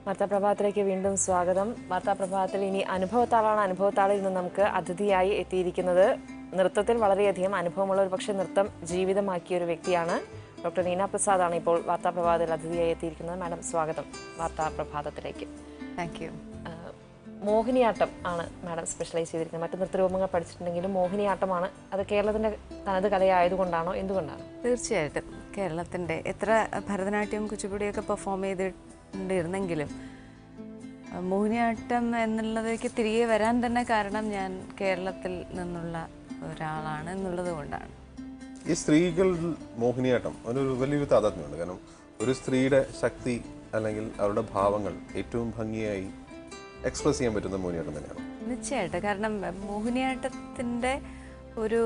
വാർത്താപ്രഭാതത്തിലേക്ക് വീണ്ടും സ്വാഗതം വാർത്താപ്രഭാതത്തിൽ ഇനി അനുഭവത്താളാണ് അനുഭവത്താളിൽ നിന്ന് നമുക്ക് അതിഥിയായി എത്തിയിരിക്കുന്നത് നൃത്തത്തിൽ വളരെയധികം അനുഭവമുള്ള ഒരു പക്ഷേ നൃത്തം ജീവിതമാക്കിയ ഒരു വ്യക്തിയാണ് ഡോക്ടർ നീന പ്രസാദാണ് ഇപ്പോൾ വാർത്താപ്രഭാതത്തിൽ അതിഥിയായി എത്തിയിരിക്കുന്നത് മാഡം സ്വാഗതം വാർത്താപ്രഭാതത്തിലേക്ക് താങ്ക് യു ആഹ് മോഹിനിയാട്ടം ആണ് മാഡം സ്പെഷ്യലൈസ് ചെയ്തിരിക്കുന്നത് മറ്റു നൃത്തരൂപങ്ങൾ പഠിച്ചിട്ടുണ്ടെങ്കിലും മോഹിനിയാട്ടമാണ് അത് കേരളത്തിന്റെ തനത് കലയായതുകൊണ്ടാണോ എന്തുകൊണ്ടാണ് തീർച്ചയായിട്ടും കേരളത്തിൻ്റെ എത്ര ഭരതനാട്യം കുച്ചിപ്പുടിയൊക്കെ പെർഫോം ചെയ്തിട്ടുണ്ടിരുന്നെങ്കിലും അഹ് മോഹിനിയാട്ടം എന്നുള്ളതിലേക്ക് തിരികെ വരാൻ തന്നെ കാരണം ഞാൻ കേരളത്തിൽ നിന്നുള്ള ഒരാളാണ് എന്നുള്ളത് കൊണ്ടാണ് ഈ സ്ത്രീകൾ മോഹിനിയാട്ടം അതിനൊരു വലിയൊരു താതാത്മ്യമുണ്ട് കാരണം ഒരു സ്ത്രീയുടെ ശക്തി അല്ലെങ്കിൽ അവരുടെ ഭാവങ്ങൾ ഏറ്റവും ഭംഗിയായി എക്സ്പ്രസ് ചെയ്യാൻ പറ്റുന്ന മോഹിനിയാട്ടം തന്നെയാണ് നിശ്ചയമായിട്ട് കാരണം മോഹിനിയാട്ടത്തിൻ്റെ ഒരു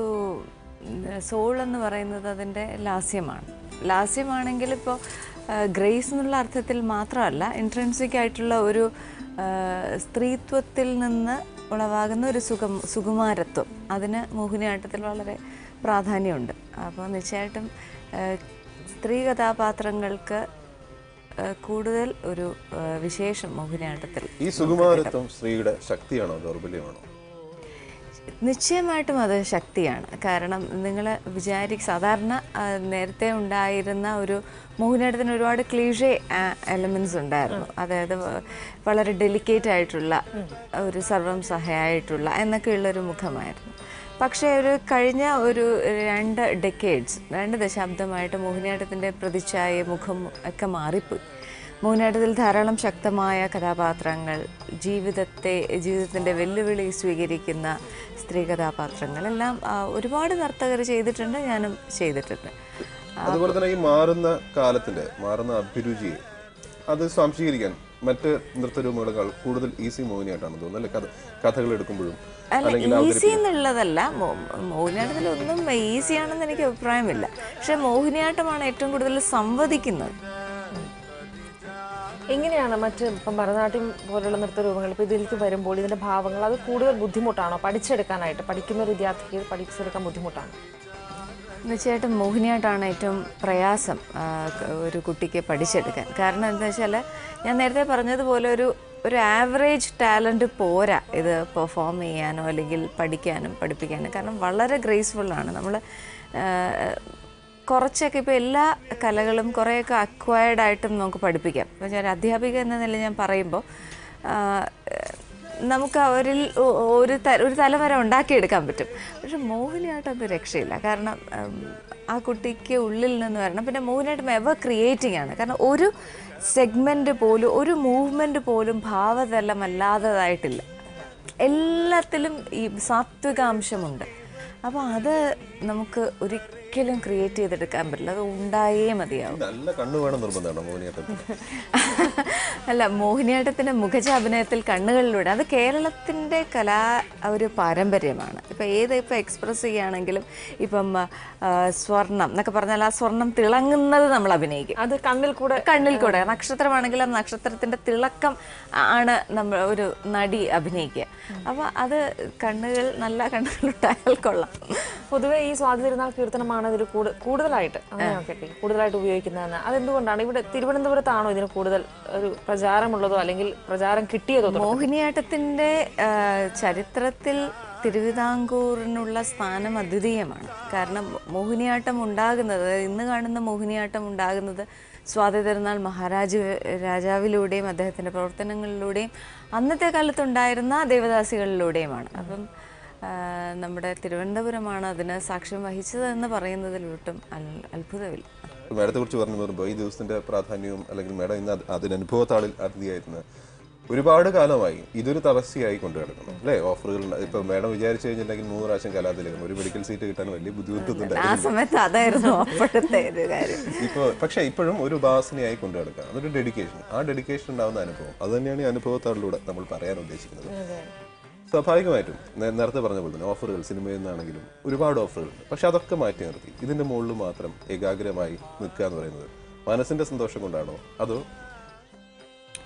സോൾ എന്ന് പറയുന്നത് അതിൻ്റെ ലാസ്യമാണ് ലാസ്യമാണെങ്കിൽ ഇപ്പോൾ ഗ്രേസ് എന്നുള്ള അർത്ഥത്തിൽ മാത്രമല്ല ഇൻട്രൻസിക് ആയിട്ടുള്ള ഒരു ആ, സ്ത്രീത്വത്തിൽ നിന്ന് ഉളവാകുന്ന ഒരു സുഖം സുകുമാരത്വം അതിന് മോഹിനിയാട്ടത്തിൽ വളരെ പ്രാധാന്യമുണ്ട് അപ്പോൾ നിശ്ചയമായിട്ടും ആ, സ്ത്രീ കഥാപാത്രങ്ങൾക്ക് ആ, കൂടുതൽ ഒരു ആ, വിശേഷം മോഹിനിയാട്ടത്തിൽ ഈ സുകുമാരത്വം സ്ത്രീയുടെ ശക്തിയാണോ ദൗർബല്യമാണോ നിശ്ചയമായിട്ടും അത് ശക്തിയാണ് കാരണം നിങ്ങൾ വിചാരി സാധാരണ ആ, നേരത്തെ ഉണ്ടായിരുന്ന ഒരു മോഹിനിയാട്ടത്തിന് ഒരുപാട് ക്ലീഷേ എലമെന്റ്സ് ഉണ്ടായിരുന്നു അതായത് വ- വളരെ ഡെലിക്കേറ്റ് ആയിട്ടുള്ള ഒരു സർവം സഹായിട്ടുള്ള എന്നൊക്കെയുള്ള ഒരു മുഖമായിരുന്നു പക്ഷേ ഒരു കഴിഞ്ഞ ഒരു രണ്ട് ഡെക്കേഡ്സ് രണ്ട് ദശാബ്ദമായിട്ട് മോഹിനിയാട്ടത്തിൻ്റെ പ്രതിച്ഛായ മുഖം ഒക്കെ മാറിപ്പോയി മോഹിനിയാട്ടത്തിൽ ധാരാളം ശക്തമായ കഥാപാത്രങ്ങൾ ജീവിതത്തെ ജീവിതത്തിൻ്റെ വെല്ലുവിളി സ്വീകരിക്കുന്ന സ്ത്രീ കഥാപാത്രങ്ങൾ എല്ലാം ആ, ഒരുപാട് നർത്തകർ ചെയ്തിട്ടുണ്ട് ഞാനും ചെയ്തിട്ടുണ്ട് അതുപോലെ തന്നെ ഈ മാറുന്ന കാലത്തിന്റെ മാറുന്ന അഭിരുചിയെ അത് സ്വാംശീകരിക്കാൻ മറ്റ് നൃത്തരൂപങ്ങളെക്കാൾ കൂടുതൽ ഈസി മോഹിനിയായിട്ടാണ് തോന്നുന്നത് അല്ലെ കഥ കഥകൾ എടുക്കുമ്പോഴും അല്ല ഈസി എന്നുള്ളതല്ല മോ- മോഹിനിയാട്ടത്തിലൊന്നും ഈസി ആണെന്ന് എനിക്ക് അഭിപ്രായമില്ല പക്ഷെ മോഹിനിയാട്ടമാണ് ഏറ്റവും കൂടുതൽ സംവദിക്കുന്നത് എങ്ങനെയാണ് മറ്റ് ഇപ്പം ഭരതനാട്യം പോലുള്ള നൃത്തരൂപങ്ങൾ ഇപ്പോൾ ഇതിലേക്ക് വരുമ്പോൾ ഇതിന്റെ ഭാവങ്ങൾ അത് കൂടുതൽ ബുദ്ധിമുട്ടാണോ പഠിച്ചെടുക്കാനായിട്ട് പഠിക്കുന്ന ഒരു വിദ്യാർത്ഥിക്ക് ഇത് പഠിച്ചെടുക്കാൻ ബുദ്ധിമുട്ടാണ് തീർച്ചയായിട്ടും മോഹിനിയാട്ടമാണ് ഏറ്റവും പ്രയാസം ആ, ക- ഒരു കുട്ടിക്ക് പഠിച്ചെടുക്കാൻ കാരണം എന്താ വെച്ചാൽ ഞാൻ നേരത്തെ പറഞ്ഞതുപോലെ ഒരു ഒരു ആവറേജ് ടാലൻറ്റ് പോരാ ഇത് പെർഫോം ചെയ്യാനോ അല്ലെങ്കിൽ പഠിക്കാനും പഠിപ്പിക്കാനും കാരണം വളരെ ഗ്രേസ്ഫുള്ളാണ് നമ്മൾ കുറച്ചൊക്കെ ഇപ്പോൾ എല്ലാ കലകളും കുറേയൊക്കെ അക്വയർഡ് ആയിട്ടും നമുക്ക് പഠിപ്പിക്കാം ഇപ്പോൾ ഞാൻ അധ്യാപിക എന്ന നിലയിൽ ഞാൻ പറയുമ്പോൾ ആ, നമുക്ക് അവരിൽ ഒ- ഒരു ത ഒരു തലവര ഉണ്ടാക്കിയെടുക്കാൻ പറ്റും പക്ഷെ മോഹിനിയാട്ടം അത് രക്ഷയില്ല കാരണം ഉം, ആ കുട്ടിക്ക് ഉള്ളിൽ നിന്ന് വരണം പിന്നെ മോഹിനിയാട്ടം എവർ ക്രിയേറ്റിംഗ് ആണ് കാരണം ഒരു സെഗ്മെൻറ്റ് പോലും ഒരു മൂവ്മെൻറ്റ് പോലും ഭാവതലമല്ലാത്തതായിട്ടില്ല എല്ലാത്തിലും ഈ സാത്വികാംശമുണ്ട് അപ്പോൾ അത് നമുക്ക് ഒരിക്കലും ക്രിയേറ്റ് ചെയ്തെടുക്കാൻ പറ്റില്ല അത് ഉണ്ടായേ മതിയാവും നല്ല കണ്ണു വേണം നിർബന്ധമാണ് മോഹിനിയാട്ടത്തിൽ അല്ല മോഹിനിയാട്ടത്തിൻ്റെ മുഖജ അഭിനയത്തിൽ കണ്ണുകളിലൂടെ അത് കേരളത്തിൻ്റെ കലാ ഒരു പാരമ്പര്യമാണ് ഇപ്പം ഏത് ഇപ്പം എക്സ്പ്രസ് ചെയ്യുകയാണെങ്കിലും ഇപ്പം ആ, സ്വർണം എന്നൊക്കെ പറഞ്ഞാൽ ആ സ്വർണം തിളങ്ങുന്നത് നമ്മൾ അഭിനയിക്കും അത് കണ്ണിൽ കൂടെ കണ്ണിൽ കൂടെ നക്ഷത്രമാണെങ്കിൽ ആ നക്ഷത്രത്തിൻ്റെ തിളക്കം ആണ് നമ്മൾ ഒരു നടി അഭിനയിക്കുക അപ്പോൾ അത് കണ്ണുകൾ നല്ല കണ്ണുകളുണ്ടായാൽ കൊള്ളാം പൊതുവെ ഈ സ്വാതി തിരുനാൾ കീർത്തനമാണ് ഇതിൽ കൂടു- കൂടുതലായിട്ട് അങ്ങനെ നോക്കട്ടെ കൂടുതലായിട്ട് ഉപയോഗിക്കുന്നതെന്ന് അതെന്തുകൊണ്ടാണ് ഇവിടെ തിരുവനന്തപുരത്താണോ ഇതിന് കൂടുതൽ ഒരു പ്രചാരമുള്ളതോ അല്ലെങ്കിൽ പ്രചാരം കിട്ടിയതോ തുടക്കം? മോഹിനിയാട്ടത്തിൻ്റെ ആ, ചരിത്രത്തിൽ തിരുവിതാംകൂറിനുള്ള സ്ഥാനം അദ്വിതീയമാണ് കാരണം മോഹിനിയാട്ടം ഉണ്ടാകുന്നത് അതായത് ഇന്ന് കാണുന്ന മോഹിനിയാട്ടം ഉണ്ടാകുന്നത് സ്വാതി തിരുനാൾ മഹാരാജ് രാജാവിലൂടെയും അദ്ദേഹത്തിൻ്റെ പ്രവർത്തനങ്ങളിലൂടെയും അന്നത്തെ കാലത്തുണ്ടായിരുന്ന ദേവദാസികളിലൂടെയുമാണ് അപ്പം ആ, നമ്മുടെ തിരുവനന്തപുരമാണ് അതിന് സാക്ഷ്യം വഹിച്ചതെന്ന് പറയുന്നതിൽ ഒട്ടും അൽ- അത്ഭുതമില്ല മേഡത്തെ കുറിച്ച് പറഞ്ഞു വരുമ്പോൾ ഈ ദിവസത്തിന്റെ പ്രാധാന്യവും അല്ലെങ്കിൽ മേഡം ഇന്ന് അത് അതിനനുഭവത്താളിൽ അതിഥിയായിരുന്ന ഒരുപാട് കാലമായി ഇതൊരു തപസ്യയായി കൊണ്ടു കിടക്കുന്നു അല്ലേ ഓഫറുകൾ ഇപ്പൊ മേഡം വിചാരിച്ചു കഴിഞ്ഞിട്ടുണ്ടെങ്കിൽ മൂന്ന് പ്രാവശ്യം കലാതിലകം ഒരു മെഡിക്കൽ സീറ്റ് കിട്ടാൻ വലിയ ബുദ്ധിമുട്ടൊന്നും ആ സമയത്ത് അതായിരുന്നു അപ്പോഴത്തെ ഒരു കാര്യം ഇപ്പോൾ പക്ഷെ ഇപ്പോഴും ഒരു ഉപാസനയായി കൊണ്ടു കിടക്കുക അതൊരു ഡെഡിക്കേഷൻ ആ ഡെഡിക്കേഷൻ ഉണ്ടാവുന്ന അനുഭവം അത് തന്നെയാണ് ഈ അനുഭവത്താളിലൂടെ നമ്മൾ പറയാൻ ഉദ്ദേശിക്കുന്നത് സ്വാഭാവികമായിട്ടും നേ- നേരത്തെ പറഞ്ഞ പോലെ തന്നെ ഓഫറുകൾ സിനിമയിൽ നിന്നാണെങ്കിലും ഒരുപാട് ഓഫറുകളുണ്ട് പക്ഷെ അതൊക്കെ മാറ്റി നിർത്തി ഇതിന്റെ മുകളിൽ മാത്രം ഏകാഗ്രമായി നിൽക്കുക എന്ന് പറയുന്നത് മനസ്സിന്റെ സന്തോഷം കൊണ്ടാണോ അതോ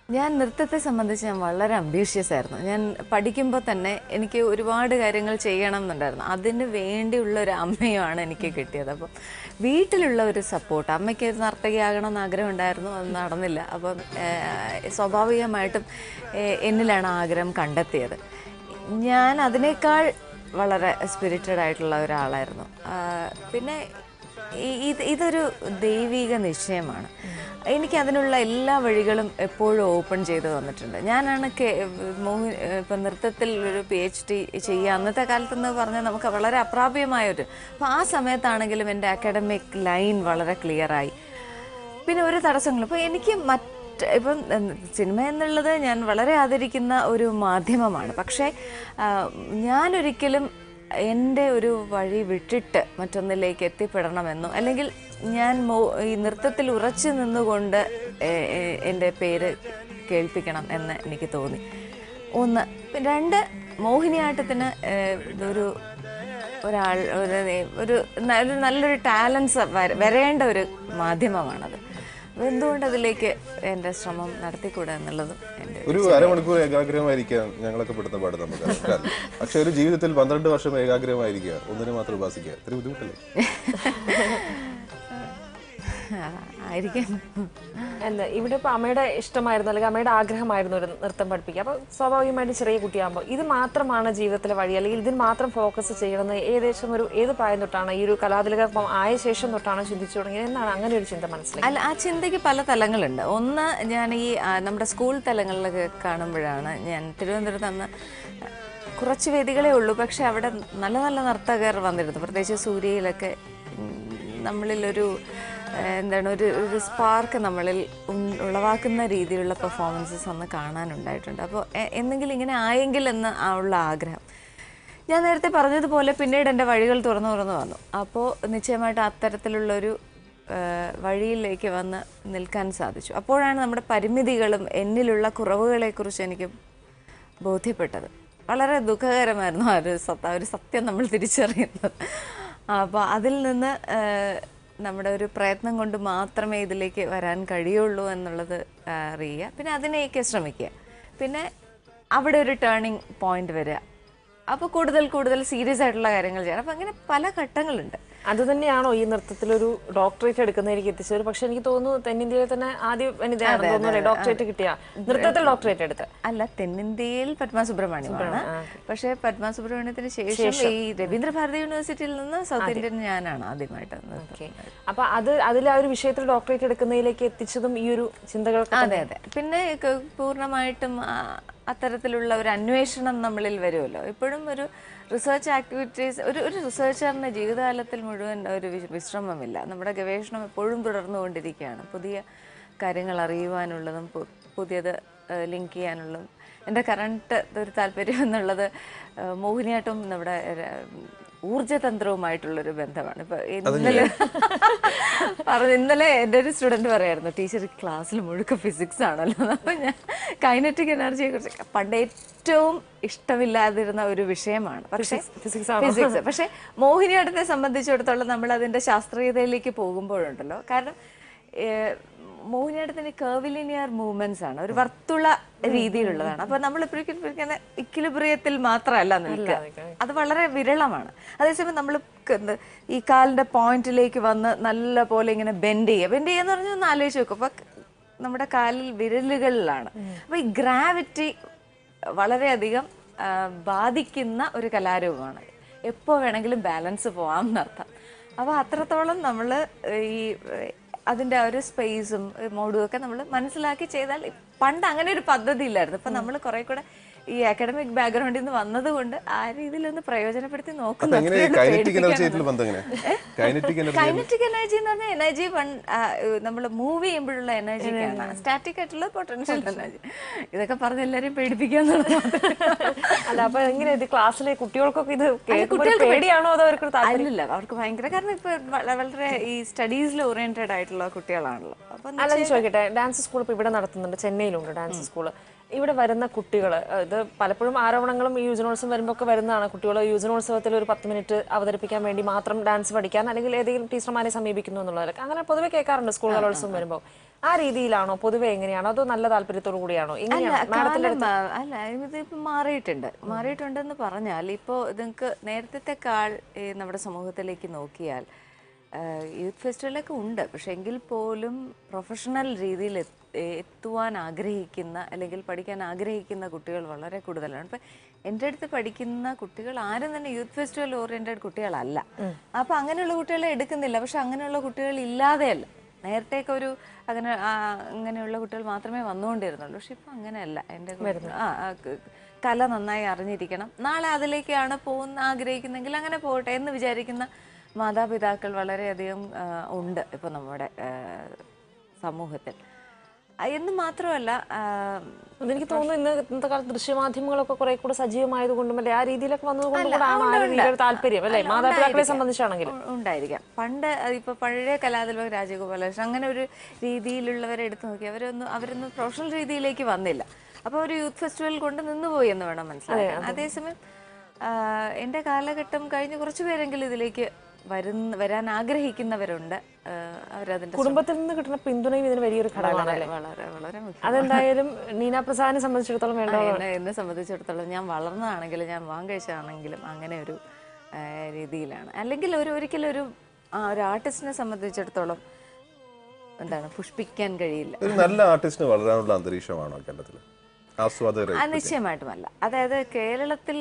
ഞാൻ നൃത്തത്തെ സംബന്ധിച്ച് ഞാൻ വളരെ അംബീഷ്യസ് ആയിരുന്നു ഞാൻ പഠിക്കുമ്പോൾ തന്നെ എനിക്ക് ഒരുപാട് കാര്യങ്ങൾ ചെയ്യണം എന്നുണ്ടായിരുന്നു അതിന് വേണ്ടിയുള്ള ഒരു അമ്മയുമാണ് എനിക്ക് കിട്ടിയത് അപ്പം വീട്ടിലുള്ള ഒരു സപ്പോർട്ട് അമ്മയ്ക്ക് ഒരു നർത്തകിയാകണം എന്ന് ആഗ്രഹം ഉണ്ടായിരുന്നു അത് നടന്നില്ല അപ്പം ഏഹ്, സ്വാഭാവികമായിട്ടും ഏഹ്, എന്നിലാണ് ആഗ്രഹം കണ്ടെത്തിയത് ഞാൻ അതിനേക്കാൾ വളരെ സ്പിരിറ്റഡ് ആയിട്ടുള്ള ഒരാളായിരുന്നു ആ, പിന്നെ ഈ- ഇത് ഇതൊരു ദൈവിക നിശ്ചയമാണ് എനിക്ക് അതിനുള്ള എല്ലാ വഴികളും എപ്പോഴും ഓപ്പൺ ചെയ്തു തന്നിട്ടുണ്ട് ഞാനാണ് കെ മോഹി ഇപ്പം നൃത്തത്തിൽ ഒരു പി എച്ച് ഡി ചെയ്യുക അന്നത്തെ കാലത്തെന്ന് പറഞ്ഞാൽ നമുക്ക് വളരെ അപ്രാപ്യമായൊരു അപ്പോൾ ആ സമയത്താണെങ്കിലും എൻ്റെ അക്കാഡമിക് ലൈൻ വളരെ ക്ലിയറായി പിന്നെ ഒരു തടസ്സങ്ങളും ഇപ്പോൾ എനിക്ക് മറ്റ് ഇപ്പം ഉം, സിനിമ എന്നുള്ളത് ഞാൻ വളരെ ആദരിക്കുന്ന ഒരു മാധ്യമമാണ് പക്ഷേ ആ, ഞാനൊരിക്കലും എൻ്റെ ഒരു വഴി വിട്ടിട്ട് മറ്റൊന്നിലേക്ക് എത്തിപ്പെടണമെന്നോ അല്ലെങ്കിൽ ഞാൻ മോ ഈ നൃത്തത്തിൽ ഉറച്ചു നിന്നുകൊണ്ട് എ- എ- എൻ്റെ പേര് കേൾപ്പിക്കണം എന്ന് എനിക്ക് തോന്നി ഒന്ന് പിന്നെ രണ്ട് മോഹിനിയാട്ടത്തിന് ഏഹ്, ഇതൊരു ഒരാൾ ഒരു ഒരു ന- ഒരു നല്ലൊരു ടാലൻസ് വരേണ്ട ഒരു മാധ്യമമാണത് അപ്പോൾ എന്തുകൊണ്ട് അതിലേക്ക് എൻ്റെ ശ്രമം നടത്തിക്കൂടാ എന്നുള്ളതും എൻ്റെ ഒരു അരമണിക്കൂർ ഏകാഗ്രമായിരിക്കാൻ ഞങ്ങളൊക്കെ പെടുന്ന പാട് നമുക്ക് അറിയാം. പക്ഷെ ഒരു ജീവിതത്തിൽ പന്ത്രണ്ട് വർഷം ഏകാഗ്രമായിരിക്കുക ഒന്നിനെ മാത്രം ഉപാസിക്കുക ഇത്തിരി ബുദ്ധിമുട്ടല്ലേ ആ, ആയിരിക്കും എന്താ ഇവിടെ ഇപ്പൊ അമ്മയുടെ ഇഷ്ടമായിരുന്നു അല്ലെങ്കിൽ അമ്മയുടെ ആഗ്രഹമായിരുന്നു ഒരു നൃത്തം പഠിപ്പിക്കുക അപ്പൊ സ്വാഭാവികമായിട്ട് ചെറിയ കുട്ടിയാകുമ്പോൾ ഇത് മാത്രമാണ് ജീവിതത്തിലെ വഴി അല്ലെങ്കിൽ ഇതിൽ മാത്രം ഫോക്കസ് ചെയ്യണമെന്ന് ഏകദേശം ഒരു ഏത് പ്രായം തൊട്ടാണ് ഈ ഒരു കലാതിലകം ആയ ശേഷം തൊട്ടാണ് ചിന്തിച്ചു തുടങ്ങിയത് എന്നാണ് അങ്ങനെ ഒരു ചിന്ത മനസ്സിലായി അല്ല ആ ചിന്തയ്ക്ക് പല തലങ്ങളുണ്ട് ഒന്ന് ഞാൻ ഈ ആ, നമ്മുടെ സ്കൂൾ തലങ്ങളിലൊക്കെ കാണുമ്പോഴാണ് ഞാൻ തിരുവനന്തപുരത്ത് അന്ന് കുറച്ച് വേദികളേ ഉള്ളൂ പക്ഷെ അവിടെ നല്ല നല്ല നർത്തകർ വന്നിരുന്നു പ്രത്യേകിച്ച് സൂര്യയിലൊക്കെ ഉം, നമ്മളിലൊരു ഏഹ്, എന്താണ് ഒരു ഒരു സ്പാർക്ക് നമ്മളിൽ ഉൺ- ഉളവാക്കുന്ന രീതിയിലുള്ള പെർഫോമൻസസ് അന്ന് കാണാനുണ്ടായിട്ടുണ്ട് അപ്പോൾ എന്തെങ്കിലും ഇങ്ങനെ ആയെങ്കിൽ എന്ന് ആ ഉള്ള ആഗ്രഹം ഞാൻ നേരത്തെ പറഞ്ഞതുപോലെ പിന്നീട് എൻ്റെ വഴികൾ തുറന്നു തുറന്നു വന്നു അപ്പോൾ നിശ്ചയമായിട്ട് അത്തരത്തിലുള്ളൊരു ആ, വഴിയിലേക്ക് വന്ന് നിൽക്കാൻ സാധിച്ചു അപ്പോഴാണ് നമ്മുടെ പരിമിതികളും എന്നിലുള്ള കുറവുകളെക്കുറിച്ച് എനിക്ക് ബോധ്യപ്പെട്ടത് വളരെ ദുഃഖകരമായിരുന്നു ആ ഒരു സത്ത ആ ഒരു സത്യം നമ്മൾ തിരിച്ചറിയുന്നത് അപ്പോൾ അതിൽ നിന്ന് ആ, നമ്മുടെ ഒരു പ്രയത്നം കൊണ്ട് മാത്രമേ ഇതിലേക്ക് വരാൻ കഴിയുള്ളൂ എന്നുള്ളത് ആ, അറിയുക പിന്നെ അതിനെയൊക്കെ ശ്രമിക്കുക പിന്നെ അവിടെ ഒരു ടേണിംഗ് പോയിന്റ് വരിക അപ്പോൾ കൂടുതൽ കൂടുതൽ സീരിയസ് ആയിട്ടുള്ള കാര്യങ്ങൾ ചെയ്യണം അപ്പോൾ അങ്ങനെ പല ഘട്ടങ്ങളുണ്ട് അത് തന്നെയാണോ ഈ നൃത്തത്തിലൊരു ഡോക്ടറേറ്റ് എടുക്കുന്നതിലേക്ക് എത്തിച്ചത് പക്ഷെ എനിക്ക് തോന്നുന്നു തെന്നിന്ത്യയിൽ തന്നെ ആദ്യം വനിതയാണെന്ന് തോന്നുന്നു അല്ലേ ഡോക്ടറേറ്റ് കിട്ടിയ നൃത്തത്തിൽ ഡോക്ടറേറ്റ് എടുത്ത് അല്ല തെന്നിന്ത്യയിൽ പത്മ സുബ്രഹ്മണ്യമാണ് പക്ഷേ പത്മ സുബ്രഹ്മണ്യത്തിന് ശേഷം ഈ രവീന്ദ്ര ഭാരതി യൂണിവേഴ്സിറ്റിയിൽ നിന്ന് സൗത്ത് ഇന്ത്യൻ ഞാനാണ് ആദ്യമായിട്ട് വന്നത്. ഓക്കെ അപ്പൊ അത് അതിൽ ആ ഒരു വിഷയത്തിൽ ഡോക്ടറേറ്റ് എടുക്കുന്നതിലേക്ക് എത്തിച്ചതും ഈ ഒരു ചിന്തകൾക്ക് അതെ അതെ പിന്നെ ക- പൂർണ്ണമായിട്ടും ആ, അത്തരത്തിലുള്ള ഒരു അന്വേഷണം നമ്മളിൽ വരുമല്ലോ ഇപ്പോഴും ഒരു റിസർച്ച് ആക്ടിവിറ്റീസ് ഒരു ഒരു റിസർച്ചറിന് ജീവിതകാലത്തിൽ മുഴുവൻ ഒരു വിശ്- വിശ്രമമില്ല നമ്മുടെ ഗവേഷണം എപ്പോഴും തുടർന്നുകൊണ്ടിരിക്കുകയാണ് പുതിയ കാര്യങ്ങൾ അറിയുവാനുള്ളതും പു- പുതിയത് ലിങ്ക് ചെയ്യാനുള്ളതും എൻ്റെ കറണ്ട് ഒരു താല്പര്യം എന്നുള്ളത് ആ, മോഹിനിയാട്ടം നമ്മുടെ ര- ഊർജതന്ത്രവുമായിട്ടുള്ളൊരു ബന്ധമാണ് ഇപ്പൊ ഇന്നലെ പറഞ്ഞു ഇന്നലെ എൻ്റെ ഒരു സ്റ്റുഡൻറ് പറയായിരുന്നു ടീച്ചർ ക്ലാസ്സിൽ മുഴുക്ക ഫിസിക്സ് ആണല്ലോ അപ്പൊ ഞാൻ കൈനറ്റിക് എനർജിയെ കുറിച്ച് പണ്ട് ഏറ്റവും ഇഷ്ടമില്ലാതിരുന്ന ഒരു വിഷയമാണ് പക്ഷേ physics ഫിസിക്സ് പക്ഷേ മോഹിനിയാട്ടത്തെ സംബന്ധിച്ചിടത്തോളം നമ്മൾ അതിന്റെ ശാസ്ത്രീയതയിലേക്ക് പോകുമ്പോഴുണ്ടല്ലോ കാരണം ഏഹ്, മോഹിനിയാട്ടത്തിന്റെ കേർവിലിനിയർ മൂവ്മെന്റ്സ് ആണ് ഒരു വർത്തുള രീതിയിലുള്ളതാണ് അപ്പൊ നമ്മൾ ഇപ്പോഴേക്കും ഇക്വിലിബ്രിയത്തിൽ മാത്രമല്ല നിൽക്കുക അത് വളരെ വിരളമാണ് അതേസമയം നമ്മൾ ഈ കാലിന്റെ പോയിന്റിലേക്ക് വന്ന് നല്ല പോലെ ഇങ്ങനെ ബെൻഡ് ചെയ്യുക ബെൻഡ് ചെയ്യുക എന്ന് പറഞ്ഞാൽ ഒന്ന് ആലോചിച്ച് നോക്കും അപ്പൊ നമ്മുടെ കാലിൽ വിരലുകളിലാണ് അപ്പൊ ഈ ഗ്രാവിറ്റി വളരെയധികം ആ, ബാധിക്കുന്ന ഒരു കലാരൂപമാണ് എപ്പോൾ വേണമെങ്കിലും ബാലൻസ് പോവാം എന്നർത്ഥം അപ്പോൾ അത്രത്തോളം നമ്മൾ ഈ അതിൻ്റെ ആ ഒരു സ്പേസും മോഡും ഒക്കെ നമ്മൾ മനസ്സിലാക്കി ചെയ്താൽ പണ്ട് അങ്ങനെ ഒരു പദ്ധതി ഇല്ലായിരുന്നു ഇപ്പം നമ്മൾ കുറെ കൂടെ ഈ അക്കാഡമിക് ബാക്ക്ഗ്രൗണ്ടിൽ നിന്ന് വന്നതുകൊണ്ട് ആ രീതിയിലൊന്ന് പ്രയോജനപ്പെടുത്തി അപ്പൊ നോക്കുന്നു എങ്ങനെ കൈനറ്റിക് എനർജി ആയിട്ടുള്ള ബന്ധം എങ്ങനെ കൈനറ്റിക് എനർജി കൈനറ്റിക് എനർജി എന്ന് പറഞ്ഞാൽ എനർജി നമ്മൾ മൂവ് ചെയ്യുമ്പോഴുള്ള എനർജിക്കാണ് സ്റ്റാറ്റിക് ആയിട്ടുള്ള പൊട്ടൻഷ്യൽ എനർജി ഇതൊക്കെ പറഞ്ഞ് എല്ലാവരെയും പേടിപ്പിക്കാന്നുള്ളത് അല്ല അപ്പൊ എങ്ങനെ ഇത് ക്ലാസ്സിലെ കുട്ടികൾക്കൊക്കെ ഇത് കേൾക്കുമ്പോൾ ഒരു പേടിയാണോ അതോ അവർക്ക് ഒരു താല്പര്യം അല്ലല്ല അവർക്ക് ഭയങ്കര കാരണം ഇപ്പൊ വള- വളരെ ഈ സ്റ്റഡീസിൽ ഓറിയന്റഡ് ആയിട്ടുള്ള കുട്ടികളാണല്ലോ അപ്പൊ അല്ല ഞാൻ ചോദിക്കട്ടെ ഡാൻസ് സ്കൂൾ ഇപ്പൊ ഇവിടെ നടത്തുന്നുണ്ട് ചെന്നൈയിലുണ്ട് ഡാൻസ് സ്കൂൾ ഇവിടെ വരുന്ന കുട്ടികൾ ഇത് പലപ്പോഴും ആരോപണങ്ങളും ഈ യുവജനോത്സവം വരുമ്പോൾ ഒക്കെ വരുന്നതാണ് കുട്ടികൾ യുവജനോത്സവത്തിൽ ഒരു പത്ത് മിനിറ്റ് അവതരിപ്പിക്കാൻ വേണ്ടി മാത്രം ഡാൻസ് പഠിക്കാൻ അല്ലെങ്കിൽ ഏതെങ്കിലും ടീച്ചർമാരെ സമീപിക്കുന്നു എന്നുള്ളതൊക്കെ അങ്ങനെ പൊതുവെ കേൾക്കാറുണ്ട് സ്കൂൾ കലോത്സവം വരുമ്പോൾ ആ രീതിയിലാണോ പൊതുവെ എങ്ങനെയാണോ അതോ നല്ല താല്പര്യത്തോടു കൂടിയാണോ അല്ല എങ്ങനെയാണ് മാഡത്തിന്റെ കാലം മാ- അല്ല ഇതിപ്പോ മാറിയിട്ടുണ്ട് മാറിയിട്ടുണ്ടെന്ന് പറഞ്ഞാൽ ഇപ്പോൾ നിങ്ങൾക്ക് നേരത്തെ കാൾ ഈ നമ്മുടെ സമൂഹത്തിലേക്ക് നോക്കിയാൽ യൂത്ത് ഫെസ്റ്റിവലൊക്കെ ഉണ്ട് പക്ഷെ എങ്കിൽ പോലും പ്രൊഫഷണൽ രീതിയിൽ എത്ത്- എത്തുവാൻ ആഗ്രഹിക്കുന്ന അല്ലെങ്കിൽ പഠിക്കാൻ ആഗ്രഹിക്കുന്ന കുട്ടികൾ വളരെ കൂടുതലാണ് ഇപ്പം എൻ്റെ അടുത്ത് പഠിക്കുന്ന കുട്ടികൾ ആരും തന്നെ യൂത്ത് ഫെസ്റ്റിവൽ ഓറിയൻറ്റഡ് കുട്ടികളല്ല അപ്പം അങ്ങനെയുള്ള കുട്ടികളെ എടുക്കുന്നില്ല പക്ഷെ അങ്ങനെയുള്ള കുട്ടികൾ ഇല്ലാതെയല്ല നേരത്തെയൊക്കെ ഒരു അങ്ങനെ ആ, അങ്ങനെയുള്ള കുട്ടികൾ മാത്രമേ വന്നുകൊണ്ടിരുന്നുള്ളൂ പക്ഷെ ഇപ്പം അങ്ങനെയല്ല എൻ്റെ കു- ആ ആ, ക- കല നന്നായി അറിഞ്ഞിരിക്കണം നാളെ അതിലേക്കാണ് പോകുന്ന ആഗ്രഹിക്കുന്നെങ്കിൽ അങ്ങനെ പോകട്ടെ എന്ന് വിചാരിക്കുന്ന മാതാപിതാക്കൾ വളരെയധികം ആ, ഉണ്ട് ഇപ്പം നമ്മുടെ ആ, സമൂഹത്തിൽ ആ, എന്ന് മാത്രമല്ല ആ, എനിക്ക് തോന്നുന്നു ഇന്ന് ഇന്നത്തെ കാലത്ത് ദൃശ്യമാധ്യമങ്ങളൊക്കെ കുറെ കൂടെ സജീവമായതുകൊണ്ടും അല്ലെ ആ രീതിയിലൊക്കെ വന്നതുകൊണ്ടും കൂടെ ആണ് ആ ഒരു ഒരു താല്പര്യം അല്ലെ അല്ല, മാതാപിതാക്കളെ ഉണ്ടായിരിക്കാം. സംബന്ധിച്ചാണെങ്കിലും ഉ- ഉണ്ടായിരിക്കാം പണ്ട് ഇപ്പൊ പഴയ കലാതിലക രാജഗോപാലകൃഷ്ണൻ അങ്ങനെ ഒരു രീതിയിലുള്ളവരെ എടുത്തു നോക്കി അവരൊന്നും അവരൊന്നും പ്രൊഫഷണൽ രീതിയിലേക്ക് വന്നില്ല അപ്പോൾ ഒരു യൂത്ത് ഫെസ്റ്റിവൽ കൊണ്ട് നിന്നുപോയി എന്ന് വേണം മനസ്സിലാക്കാൻ അതേസമയം ആ, എൻ്റെ കാലഘട്ടം കഴിഞ്ഞ് കുറച്ച് പേരെങ്കിലും ഇതിലേക്ക് വരുന്ന വരാൻ ആഗ്രഹിക്കുന്നവരുണ്ട് ആ, അവരതിന്റെ കുടുംബത്തിൽ നിന്ന് കിട്ടുന്ന പിന്തുണയും ഇതിന് വലിയൊരു ഘടകമാണ് വളരെ വളരെ വളരെ മുഖ്യം അതെന്തായാലും നീന പ്രസാദിനെ സംബന്ധിച്ചിടത്തോളം വേണ്ട ആ, എന്നെ എന്നെ സംബന്ധിച്ചിടത്തോളം ഞാൻ വളർന്നതാണെങ്കിലും ഞാൻ വാങ്ങ കഴിച്ചതാണെങ്കിലും അങ്ങനെ ഒരു ആ, രീതിയിലാണ് അല്ലെങ്കിൽ ഒരു ഒരിക്കലും ഒരു ആ, ഒരു ആർട്ടിസ്റ്റിനെ സംബന്ധിച്ചിടത്തോളം എന്താണ് പുഷ്പിക്കാൻ കഴിയില്ല ഒരു നല്ല ആർട്ടിസ്റ്റിന് വളരാനുള്ള അന്തരീക്ഷമാണോ കേരളത്തിൽ ആസ്വാദകരെ ആ നിശ്ചയമായിട്ടുമല്ല അതായത് കേരളത്തിൽ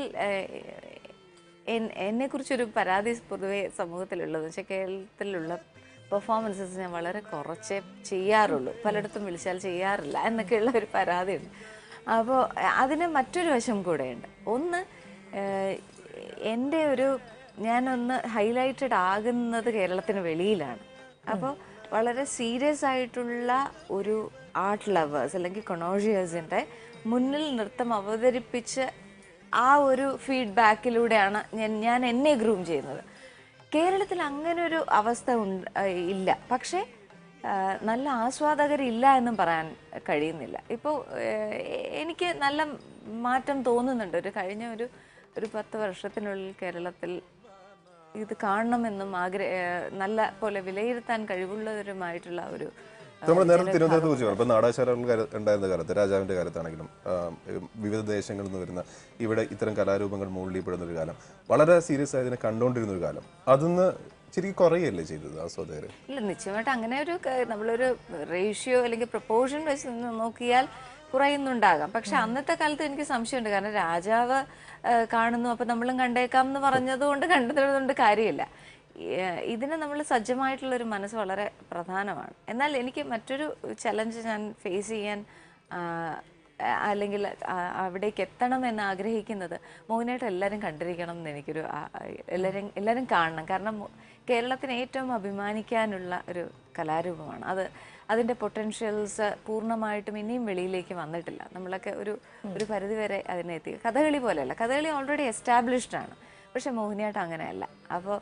എന്നെ കുറിച്ചൊരു പരാതി പൊതുവെ സമൂഹത്തിലുള്ളത് വെച്ചാൽ കേരളത്തിലുള്ള പെർഫോമൻസസ് ഞാൻ വളരെ കുറച്ചേ ചെയ്യാറുള്ളൂ പലയിടത്തും വിളിച്ചാൽ ചെയ്യാറില്ല എന്നൊക്കെയുള്ള ഒരു പരാതിയുണ്ട് അപ്പോൾ അതിന് മറ്റൊരു വശം കൂടെയുണ്ട് ഒന്ന് ഏഹ്, എൻ്റെ ഒരു ഞാനൊന്ന് ഹൈലൈറ്റഡ് ആകുന്നത് കേരളത്തിന് വെളിയിലാണ് അപ്പോൾ വളരെ സീരിയസ് ആയിട്ടുള്ള ഒരു ആർട്ട് ലവേഴ്സ് അല്ലെങ്കിൽ കൊണോഷിയേഴ്സിൻ്റെ മുന്നിൽ നൃത്തം അവതരിപ്പിച്ച് ആ ഒരു ഫീഡ്ബാക്കിലൂടെയാണ് ഞാൻ ഞാൻ എന്നെ ഗ്രൂം ചെയ്യുന്നത് കേരളത്തിൽ അങ്ങനെ ഒരു അവസ്ഥ ഉണ്ട് ആ, ഇല്ല പക്ഷേ ആ, നല്ല ആസ്വാദകരില്ല എന്നും പറയാൻ കഴിയുന്നില്ല ഇപ്പോൾ എനിക്ക് നല്ല മാറ്റം തോന്നുന്നുണ്ട് ഒരു കഴിഞ്ഞ ഒരു ഒരു പത്ത് വർഷത്തിനുള്ളിൽ കേരളത്തിൽ ഇത് കാണണമെന്നും ആഗ്രഹ ഏഹ് നല്ല പോലെ വിലയിരുത്താൻ കഴിവുള്ളവരുമായിട്ടുള്ള ഒരു ആ, നമ്മൾ നേരത്തെ തിരുവനന്തപുരത്ത് കുറിച്ച് പറഞ്ഞു ഇപ്പൊ നാടാശാലകൾ കാല- ഉണ്ടായിരുന്ന കാലത്ത് രാജാവിന്റെ കാലത്താണെങ്കിലും ആ, വിവിധ ദേശങ്ങളിൽ നിന്ന് വരുന്ന ഇവിടെ ഇത്തരം കലാരൂപങ്ങൾ മുകളിൽപ്പെടുന്ന ഒരു കാലം വളരെ സീരിയസ് ആയതിനെ കണ്ടുകൊണ്ടിരുന്ന ഒരു കാലം അതിന്ന് ശരിക്കും കുറയല്ലേ ചെയ്തത് ആസ്വാദകര് ഇല്ല നിശ്ചയമായിട്ട് അങ്ങനെ ഒരു ക- നമ്മളൊരു റേഷ്യോ അല്ലെങ്കിൽ പ്രപ്പോർഷൻ വെച്ച് നിന്ന് നോക്കിയാൽ കുറയുന്നുണ്ടാകാം പക്ഷെ അന്നത്തെ കാലത്ത് എനിക്ക് സംശയമുണ്ട് കാരണം രാജാവ് ആ, കാണുന്നു അപ്പൊ നമ്മളും കണ്ടേക്കാം എന്ന് പറഞ്ഞതുകൊണ്ട് കണ്ടതുകൊണ്ട് കാര്യമില്ല ഏഹ് ഇതിന് നമ്മൾ സജ്ജമായിട്ടുള്ള ഒരു മനസ്സ് വളരെ പ്രധാനമാണ് എന്നാൽ എനിക്ക് മറ്റൊരു ചലഞ്ച് ഞാൻ ഫേസ് ചെയ്യാൻ ആ, അല്ലെങ്കിൽ ആ- അവിടേക്ക് എത്തണം എന്ന് ആഗ്രഹിക്കുന്നത് മോഹിനിയായിട്ട് എല്ലാവരും കണ്ടിരിക്കണം എന്ന് എനിക്കൊരു ആ- ആ- എല്ലാവരും എല്ലാവരും കാണണം കാരണം മു- കേരളത്തിന് ഏറ്റവും അഭിമാനിക്കാനുള്ള ഒരു കലാരൂപമാണ് അത് അതിൻ്റെ പൊട്ടൻഷ്യൽസ് പൂർണ്ണമായിട്ടും ഇനിയും വെളിയിലേക്ക് വന്നിട്ടില്ല നമ്മളൊക്കെ ഒരു ഒരു പരിധിവരെ അതിനെ എത്തി കഥകളി പോലെയല്ല കഥകളി ഓൾറെഡി എസ്റ്റാബ്ലിഷ്ഡ് ആണ് പക്ഷെ മോഹിനിയാട്ടം അങ്ങനെയല്ല അപ്പോൾ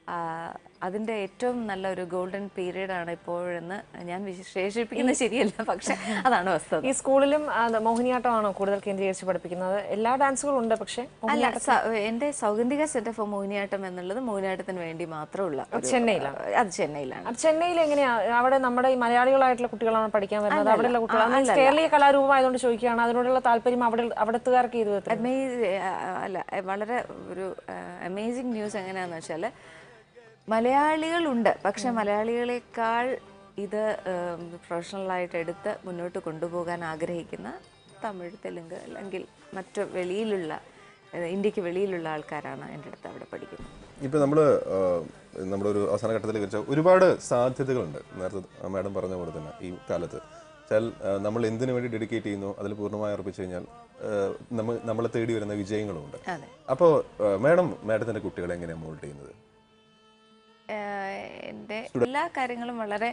അതിൻ്റെ ഏറ്റവും നല്ല ഒരു ഗോൾഡൻ പീരീഡ് ആണ് ഇപ്പോഴെന്ന് ഞാൻ വിശേഷിപ്പിക്കുന്നത് ശരിയല്ല പക്ഷെ അതാണ് വസ്തുത ഈ സ്കൂളിലും ആ, മോഹിനിയാട്ടമാണോ കൂടുതൽ കേന്ദ്രീകരിച്ച് പഠിപ്പിക്കുന്നത് എല്ലാ ഡാൻസുകളും ഉണ്ട് പക്ഷേ അല്ല സ- എന്റെ സൗഗന്ധിക സെന്റർ ഫോർ മോഹിനിയാട്ടം എന്നുള്ളത് മോഹിനിയാട്ടത്തിന് വേണ്ടി മാത്രമുള്ള ഒരു- ചെന്നൈയിലാണ്? അത് ചെന്നൈയിലാണ് അത് ചെന്നൈയിൽ എങ്ങനെയാ അവിടെ നമ്മുടെ ഈ മലയാളികളായിട്ടുള്ള കുട്ടികളാണ് പഠിക്കാൻ വരുന്നത് അവിടെയുള്ള കുട്ടികളാണ് അല്ലല്ല. കേരളീയ കലാരൂപമായതുകൊണ്ട് ചോദിക്കുകയാണ് അതിനോടുള്ള താല്പര്യം അവിടെ അവിടത്തുകാർക്ക് ഇത് വിധത്തിൽ അമേസ് അല്ല എ, വളരെ ഒരു അമേസിങ് ന്യൂസ് എങ്ങനെയാന്ന് വെച്ചാൽ മലയാളികളുണ്ട് പക്ഷെ മലയാളികളെക്കാൾ ഇത് പ്രൊഫഷണലായിട്ട് എടുത്ത് മുന്നോട്ട് കൊണ്ടുപോകാൻ ആഗ്രഹിക്കുന്ന തമിഴ് തെലുങ്ക് അല്ലെങ്കിൽ മറ്റു വെളിയിലുള്ള ഏഹ്, ഇന്ത്യക്ക് വെളിയിലുള്ള ആൾക്കാരാണ് എൻ്റെ അടുത്ത് അവിടെ പഠിക്കുന്നത് ഇപ്പൊ നമ്മള് ആ, നമ്മുടെ ഒരു അവസാന ഘട്ടത്തിൽ വെച്ചാൽ ഒരുപാട് സാധ്യതകളുണ്ട് നേരത്തെ മാഡം പറഞ്ഞ പോലെ തന്നെ ഈ കാലത്ത് വെച്ചാൽ ആ, നമ്മൾ എന്തിനു വേണ്ടി ഡെഡിക്കേറ്റ് ചെയ്യുന്നു അതിൽ പൂർണ്ണമായി അർപ്പിച്ചു കഴിഞ്ഞാൽ ആ, നമ്മ നമ്മളെ തേടി വരുന്ന വിജയങ്ങളുമുണ്ട് അതെ അപ്പോൾ മാഡം മാഡത്തിന്റെ കുട്ടികളെ എങ്ങനെയാണ് മോൾഡ് ചെയ്യുന്നത് ഏഹ് എൻ്റെ എല്ലാ കാര്യങ്ങളും വളരെ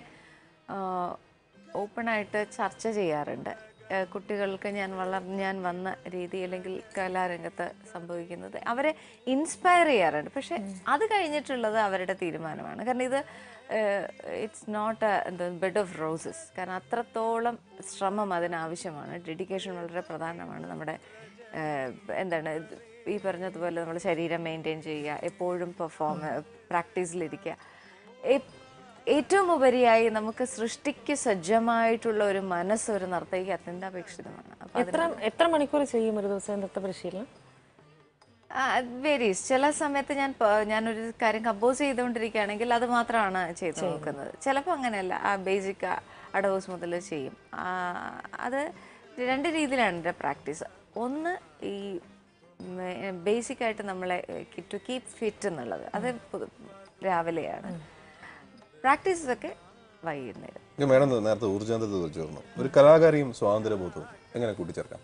ഓപ്പണായിട്ട് ചർച്ച ചെയ്യാറുണ്ട് ഏഹ് കുട്ടികൾക്ക് ഞാൻ വളർ ഞാൻ വന്ന രീതി അല്ലെങ്കിൽ കലാരംഗത്ത് സംഭവിക്കുന്നത് അവരെ ഇൻസ്പയർ ചെയ്യാറുണ്ട് പക്ഷെ അത് കഴിഞ്ഞിട്ടുള്ളത് അവരുടെ തീരുമാനമാണ് കാരണം ഇത് it's not a bed of roses കാരണം അത്രത്തോളം ശ്രമം അതിനാവശ്യമാണ് ഡെഡിക്കേഷൻ വളരെ പ്രധാനമാണ് നമ്മുടെ ഏഹ്, എന്താണ് ഇത് ഈ പറഞ്ഞതുപോലെ നമ്മൾ ശരീരം മെയിൻറ്റെയിൻ ചെയ്യുക എപ്പോഴും പെർഫോം പ്രാക്ടീസിലിരിക്കുക എ- ഏറ്റവും ഉപരിയായി നമുക്ക് സൃഷ്ടിക്ക് സജ്ജമായിട്ടുള്ള ഒരു മനസ്സ് ഒരു നർത്തകിക്ക് അത്യന്താപേക്ഷിതമാണ് അപ്പം എത്ര എത്ര മണിക്കൂർ ചെയ്യും ഒരു ദിവസം നൃത്ത പരിശീലനം വേരീസ് ചില സമയത്ത് ഞാൻ പ- ഞാനൊരു കാര്യം കമ്പോസ് ചെയ്തുകൊണ്ടിരിക്കുകയാണെങ്കിൽ അത് മാത്രമാണ് ചെയ്ത് നോക്കുന്നത് ചിലപ്പോൾ അങ്ങനെയല്ല ആ ബേസിക് അഡവേഴ്സ് മുതൽ ചെയ്യും ആ, അത് രണ്ട് രീതിയിലാണ് എൻ്റെ പ്രാക്ടീസ് ഒന്ന് ഈ ബേസിക് ആയിട്ട് നമ്മളെ ടു കീപ് ഫിറ്റ് എന്നുള്ളത് അത് പൊതു- രാവിലെയാണ് പ്രാക്ടീസസ് ഒക്കെ വൈകുന്നേരം ഞാൻ മേഡം നേരത്തെ ഊർജാന്തത്തെ കുറിച്ച് പറഞ്ഞു ഒരു കലാകാരിയും സ്വാതന്ത്ര്യബോധവും എങ്ങനെ കൂട്ടിച്ചേർക്കാം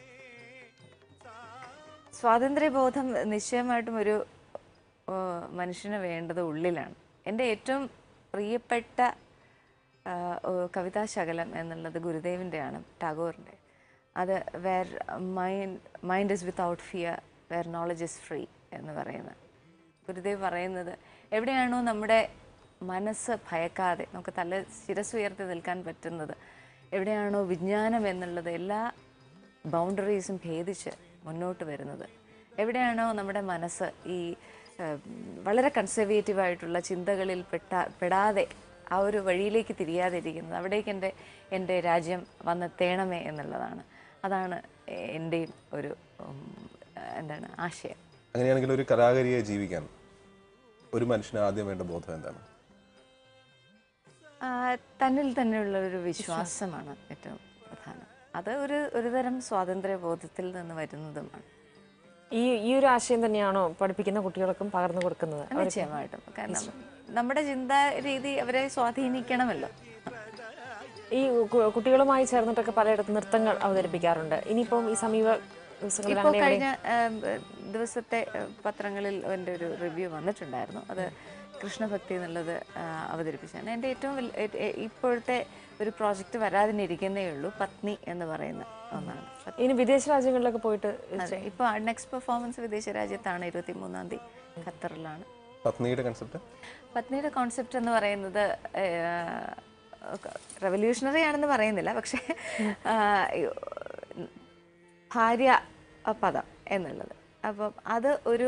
സ്വാതന്ത്ര്യബോധം നിശ്ചയമായിട്ടും ഒരു ആ, മനുഷ്യന് വേണ്ടത് ഉള്ളിലാണ് എൻ്റെ ഏറ്റവും പ്രിയപ്പെട്ട ആ, ഓ, കവിതാശകലം എന്നുള്ളത് ഗുരുദേവിൻ്റെയാണ് ടാഗോറിൻ്റെ അത് where mind mind is without fear where knowledge is free എന്ന് പറയുന്നത് ഗുരുദേവ് പറയുന്നത് എവിടെയാണോ നമ്മുടെ മനസ്സ് ഭയക്കാതെ നമുക്ക് തല ശിരസ് ഉയർത്തി നിൽക്കാൻ പറ്റുന്നത് എവിടെയാണോ വിജ്ഞാനം എന്നുള്ളത് എല്ലാ ബൗണ്ടറീസും ഭേദിച്ച് മുന്നോട്ട് വരുന്നത് എവിടെയാണോ നമ്മുടെ മനസ്സ് ഈ ഏഹ്, വളരെ കൺസർവേറ്റീവ് ആയിട്ടുള്ള ചിന്തകളിൽ പെട്ട പെടാതെ ആ ഒരു വഴിയിലേക്ക് തിരിയാതിരിക്കുന്നത് അവിടേക്ക് എൻ്റെ എൻ്റെ രാജ്യം വന്നെത്തേണമേ എന്നുള്ളതാണ് അതാണ് എൻ്റെയും ഒരു ഉം, എന്താണ് ആശയം അങ്ങനെയാണെങ്കിൽ ഒരു കലാകാരിയെ ജീവിക്കാൻ ഒരു മനുഷ്യന് ആദ്യം വേണ്ട ബോധം എന്താണ് ആ, തന്നിൽ തന്നെയുള്ള ഒരു വിശ്വാസമാണ് ഏറ്റവും പ്രധാനം അത് ഒരു ഒരുതരം സ്വാതന്ത്ര്യ ബോധത്തിൽ നിന്ന് വരുന്നതുമാണ് ഈ ഈ ഒരു ആശയം തന്നെയാണോ പഠിപ്പിക്കുന്ന കുട്ടികൾക്കും പകർന്നു കൊടുക്കുന്നത് നിശ്ചയമായിട്ടും കാരണം നമ്മുടെ ചിന്താ രീതി അവരെ സ്വാധീനിക്കണമല്ലോ ഈ കു- കുട്ടികളുമായി ചേർന്നിട്ടൊക്കെ പലയിടത്തും നൃത്തങ്ങൾ അവതരിപ്പിക്കാറുണ്ട് ഇനിയിപ്പം ഈ സമീപ ദിവസങ്ങളിൽ ഇപ്പോൾ അങ്ങനെ കഴിഞ്ഞ ഏം, ദിവസത്തെ ഏം, പത്രങ്ങളിൽ എൻ്റെ ഒരു റിവ്യൂ വന്നിട്ടുണ്ടായിരുന്നു അത് കൃഷ്ണഭക്തി എന്നുള്ളത് ആ, അവതരിപ്പിച്ചാണ് എൻ്റെ ഏറ്റവും വലിയ ഏ- ഏ- ഇപ്പോഴത്തെ ഒരു പ്രോജക്റ്റ് വരാതിരിക്കുന്നേ ഉള്ളൂ പത്നി എന്ന് പറയുന്ന ഒന്നാണ് പത്നി ഇനി വിദേശ രാജ്യങ്ങളിലൊക്കെ പോയിട്ട് അതെ ഇപ്പോൾ നെക്സ്റ്റ് പെർഫോമൻസ് വിദേശ രാജ്യത്താണ് ഇരുപത്തി മൂന്നാം തീയതി ഖത്തറിലാണ് പത്നിയുടെ കൺസെപ്റ്റ് പത്നിയുടെ കോൺസെപ്റ്റ് എന്ന് പറയുന്നത് റെവല്യൂഷണറി ആണെന്ന് പറയുന്നില്ല പക്ഷേ ആ, ഭാര്യ പദം എന്നുള്ളത് അപ്പം അത് ഒരു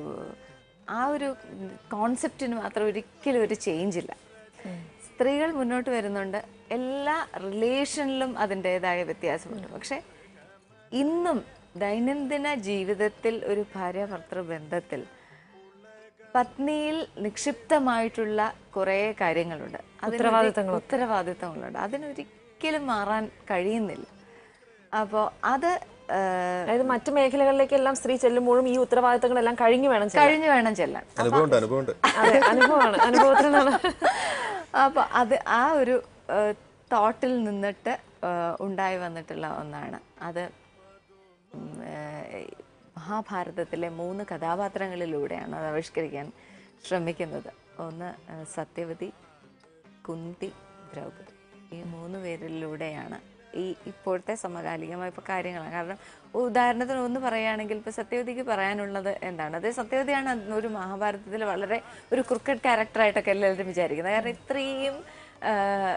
ആ ഒരു കോൺസെപ്റ്റിന് മാത്രം ഒരിക്കലും ഒരു ചേഞ്ച് ഇല്ല സ്ത്രീകൾ മുന്നോട്ട് വരുന്നുണ്ട് എല്ലാ റിലേഷനിലും അതിൻ്റെതായ വ്യത്യാസമുണ്ട് പക്ഷേ ഇന്നും ദൈനംദിന ജീവിതത്തിൽ ഒരു ഭാര്യ ഭർത്തൃ ബന്ധത്തിൽ പത്നിയിൽ നിക്ഷിപ്തമായിട്ടുള്ള കുറേ കാര്യങ്ങളുണ്ട് അതിനൊരു ഉത്തരവാദിത്തങ്ങളുണ്ട് അതിനൊരിക്കലും മാറാൻ കഴിയുന്നില്ല അപ്പോൾ അത് ആ, അതായത് മറ്റു മേഖലകളിലേക്കെല്ലാം സ്ത്രീ ചെല്ലുമ്പോഴും ഈ ഉത്തരവാദിത്തങ്ങളെല്ലാം കഴിഞ്ഞു വേണം ചെല്ലാൻ. കഴിഞ്ഞു വേണം ചെല്ലാൻ അനുഭവമുണ്ട് അനുഭവമുണ്ട് അതെ അനുഭവമാണ് അനുഭവത്തിൽ നിന്നാണ് അപ്പോൾ അത് ആ ഒരു തോട്ടിൽ നിന്നിട്ട് ആ, ഉണ്ടായി വന്നിട്ടുള്ള ഒന്നാണ് അത് ഉം, ഏഹ്, മഹാഭാരതത്തിലെ മൂന്ന് കഥാപാത്രങ്ങളിലൂടെയാണ് അത് ആവിഷ്കരിക്കാൻ ശ്രമിക്കുന്നത് ഒന്ന് ഏഹ്, സത്യവതി കുന്തി ദ്രൗപദി ഈ മൂന്ന് പേരിലൂടെയാണ് ഈ ഇപ്പോഴത്തെ സമകാലികമായ ഇപ്പോൾ കാര്യങ്ങളാണ് കാരണം ഉദാഹരണത്തിന് ഒന്ന് പറയുകയാണെങ്കിൽ ഇപ്പോൾ സത്യവതിക്ക് പറയാനുള്ളത് എന്താണ് അത് സത്യവതിയാണ് അന്ന് ഒരു മഹാഭാരതത്തിൽ വളരെ ഒരു ക്രിക്കറ്റ് ക്യാരക്ടറായിട്ടൊക്കെ എല്ലാവരും വിചാരിക്കുന്നത് കാരണം ഇത്രയും ആഹ്,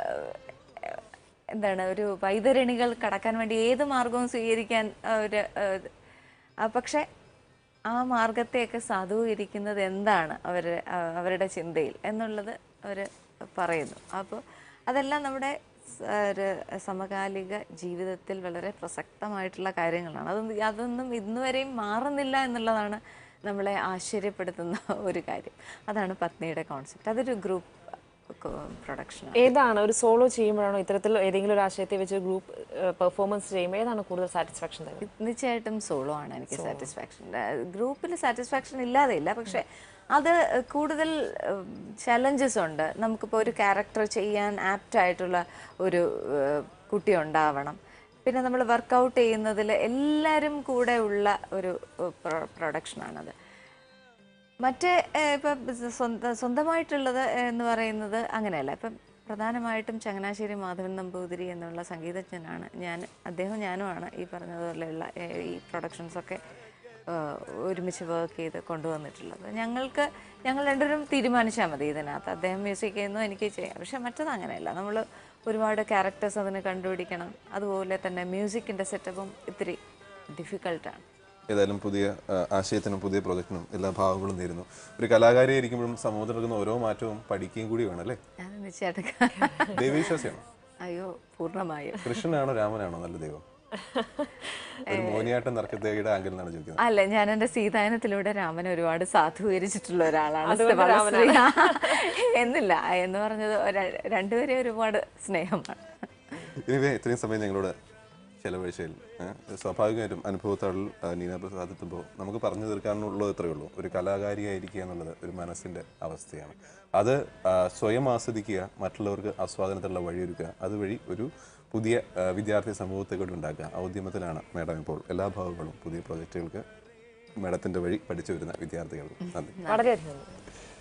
എന്താണ് ഒരു വൈതരണികൾ കടക്കാൻ വേണ്ടി ഏത് മാർഗവും സ്വീകരിക്കാൻ ആ, ഒരു ആ, ആ, പക്ഷെ ആ മാർഗത്തെയൊക്കെ സാധൂകരിക്കുന്നത് എന്താണ് അവർ അവരുടെ ചിന്തയിൽ എന്നുള്ളത് അവർ പറയുന്നു അപ്പോൾ അതെല്ലാം നമ്മുടെ സ- ഒരു സമകാലിക ജീവിതത്തിൽ വളരെ പ്രസക്തമായിട്ടുള്ള കാര്യങ്ങളാണ് അതൊന്നും അതൊന്നും ഇന്നുവരെയും മാറുന്നില്ല എന്നുള്ളതാണ് നമ്മളെ ആശ്ചര്യപ്പെടുത്തുന്ന ഒരു കാര്യം അതാണ് പത്നിയുടെ കോൺസെപ്റ്റ് അതൊരു ഗ്രൂപ്പ് പ്രൊഡക്ഷനാണ് ഏതാണ് ഒരു സോളോ ചെയ്യുമ്പോഴാണോ ഇത്തരത്തിൽ ഏതെങ്കിലും ഒരു ആശയത്തെ വെച്ച് ഗ്രൂപ്പ് പെർഫോമൻസ് ചെയ്യുമ്പോൾ ഏതാണ് കൂടുതൽ സാറ്റിസ്ഫാക്ഷൻ തരുന്നത് തീർച്ചയായിട്ടും സോളോ ആണ് എനിക്ക് സാറ്റിസ്ഫാക്ഷൻ ഗ്രൂപ്പിൽ സാറ്റിസ്ഫാക്ഷൻ ഇല്ലാതെ ഇല്ല പക്ഷെ അത് കൂടുതൽ ചലഞ്ചസ് ഉണ്ട് നമുക്കിപ്പോൾ ഒരു ക്യാരക്ടർ ചെയ്യാൻ ആപ്റ്റ് ആയിട്ടുള്ള ഒരു ഏഹ്, കുട്ടി ഉണ്ടാവണം പിന്നെ നമ്മൾ വർക്കൗട്ട് ചെയ്യുന്നതിൽ എല്ലാവരും കൂടെ ഉള്ള ഒരു പ്രൊഡക്ഷനാണത് മറ്റേ ഏഹ്, ഇപ്പം സ്വന്തം സ്വന്തമായിട്ടുള്ളത് എന്ന് പറയുന്നത് അങ്ങനെയല്ല ഇപ്പം പ്രധാനമായിട്ടും ചങ്ങനാശ്ശേരി മാധവൻ നമ്പൂതിരി എന്നുള്ള സംഗീതജ്ഞനാണ് ഞാൻ അദ്ദേഹം ഞാനുമാണ് ഈ പറഞ്ഞതുപോലെയുള്ള ഏഹ്, ഈ പ്രൊഡക്ഷൻസൊക്കെ ആ, ഒരുമിച്ച് വർക്ക് ചെയ്ത് കൊണ്ടുവന്നിട്ടുള്ളത് ഞങ്ങൾക്ക് ഞങ്ങൾ രണ്ടുപേരും തീരുമാനിച്ചാൽ മതി ഇതിനകത്ത് അദ്ദേഹം മ്യൂസിക് ചെയ്യുന്നു എനിക്ക് ചെയ്യാം പക്ഷെ മറ്റത് അങ്ങനെയല്ല നമ്മൾ ഒരുപാട് ക്യാരക്ടേഴ്സ് അതിന് കണ്ടുപിടിക്കണം അതുപോലെ തന്നെ മ്യൂസിക്കിൻ്റെ സെറ്റപ്പും ഇത്തിരി ഡിഫിക്കൽട്ടാണ് ഏതായാലും പുതിയ ആ, ആശയത്തിനും പുതിയ പ്രൊജക്റ്റിനും എല്ലാ ഭാവങ്ങളും നേരുന്നു ഒരു കലാകാരിയായിരിക്കുമ്പോഴും സമൂഹത്തിൽ നടക്കുന്ന ഓരോ മാറ്റവും പഠിക്കുകയും കൂടി വേണം അല്ലേ ഞാൻ നിശ്ചയായിട്ട് ദൈവവിശ്വാസിയാണോ അയ്യോ പൂർണ്ണമായും കൃഷ്ണനാണോ രാമനാണോ നല്ല ദൈവം ഒരു മോനിയാട്ടം നർക്കത്തേയുടെ ആംഗിൾ എന്നാണ് ചോദിക്കുന്നത് അല്ല ഞാൻ എൻ്റെ സീതായനത്തിലൂടെ രാമനെ ഒരുപാട് സാധൂകരിച്ചിട്ടുള്ള ഒരാളാണ് അതുകൊണ്ട് സ്ഥലശ്രീ. എന്നില്ല എന്ന് പറഞ്ഞത് ര- രണ്ടുപേരെയും ഒരുപാട് സ്നേഹമാണ് ഇനിവേ ഇത്രയും സമയം ഞങ്ങളോട് ചെലവഴിച്ചതിൽ ഏഹ്, സ്വാഭാവികമായിട്ടും അനുഭവത്താളിൽ ആ, നീന പ്രസാദ് എത്തുമ്പോൾ നമുക്ക് പറഞ്ഞു തീർക്കാനുള്ളത് ഇത്രയേ ഉള്ളൂ ഒരു കലാകാരിയായിരിക്കുക എന്നുള്ളത് ഒരു മനസ്സിൻ്റെ അവസ്ഥയാണ് അത് ആ, സ്വയം ആസ്വദിക്കുക മറ്റുള്ളവർക്ക് ആസ്വാദനത്തിലുള്ള വഴിയൊരുക്കുക അതുവഴി ഒരു പുതിയ ആ, വിദ്യാർത്ഥി സമൂഹത്തെ കൂടി ഉണ്ടാക്കുക ആ ഉദ്യമത്തിലാണ് മാഡം ഇപ്പോൾ എല്ലാ ഭാഗങ്ങളും പുതിയ പ്രോജക്റ്റുകൾക്ക് മാഡത്തിൻ്റെ വഴി പഠിച്ചു വരുന്ന വിദ്യാർത്ഥികൾക്കും നന്ദി വളരെയധികം നന്ദി.